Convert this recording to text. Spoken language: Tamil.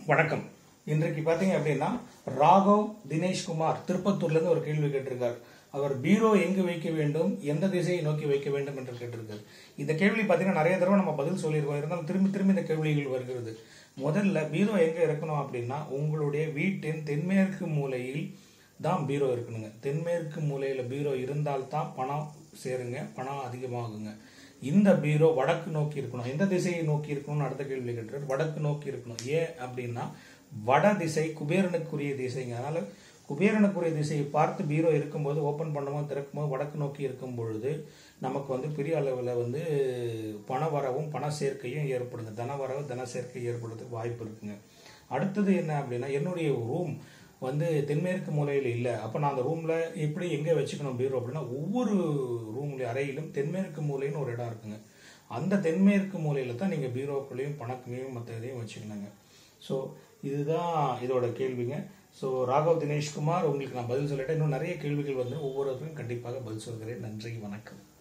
வணக்கம் இன்றைக்கு பார்த்தீங்க அப்படின்னா ராகவ் தினேஷ்குமார் திருப்பத்தூர்ல இருந்து ஒரு கேள்வி கேட்டிருக்கார் அவர் பீரோ எங்கு வைக்க வேண்டும் எந்த திசையை நோக்கி வைக்க வேண்டும் என்று கேட்டிருக்கார் இந்த கேள்வி பார்த்தீங்கன்னா நிறைய தடவை நம்ம பதில் சொல்லியிருக்கோம் இருந்தாலும் திரும்பி திரும்பி இந்த கேள்விகள் வருகிறது முதல்ல பீரோ எங்க இருக்கணும் அப்படின்னா உங்களுடைய வீட்டின் தென்மேற்கு மூலையில் தான் பீரோ இருக்கணுங்க தென்மேற்கு மூலையில பீரோ இருந்தால்தான் பணம் சேருங்க பணம் அதிகமாகுங்க இந்த பீரோ வடக்கு நோக்கி இருக்கணும் எந்த திசையை நோக்கி இருக்கணும்னு அடுத்த கேள்வி கேட்டார் வடக்கு நோக்கி இருக்கணும் ஏன் அப்படின்னா வட திசை குபேரனுக்குரிய திசைங்க அதனால குபேரனுக்குரிய திசையை பார்த்து பீரோ இருக்கும்போது ஓப்பன் பண்ணும்போது திறக்கும்போது வடக்கு நோக்கி இருக்கும் பொழுது நமக்கு வந்து பெரிய அளவில் வந்து பண வரவும் பண சேர்க்கையும் ஏற்படுங்க தன வரவு தன சேர்க்கை ஏற்படுறதுக்கு வாய்ப்பு இருக்குங்க அடுத்தது என்ன அப்படின்னா என்னுடைய ரூம் வந்து தென்மேற்கு மூலையில் இல்லை அப்போ நான் அந்த ரூமில் எப்படி எங்கே வச்சுக்கணும் பீரோ அப்படின்னா ஒவ்வொரு ரூம்ல அறையிலும் தென்மேற்கு மூலைன்னு ஒரு இடம் இருக்குங்க அந்த தென்மேற்கு மூலையில் தான் நீங்கள் பீரோக்குள்ளேயும் பணக்குலையும் மற்ற இதையும் வச்சுக்கணுங்க ஸோ இதுதான் இதோட கேள்விங்க ஸோ ராகவ் தினேஷ்குமார் உங்களுக்கு நான் பதில் சொல்லிட்டேன் இன்னும் நிறைய கேள்விகள் வந்து ஒவ்வொருத்தரும் கண்டிப்பாக பதில் சொல்கிறேன் நன்றி வணக்கம்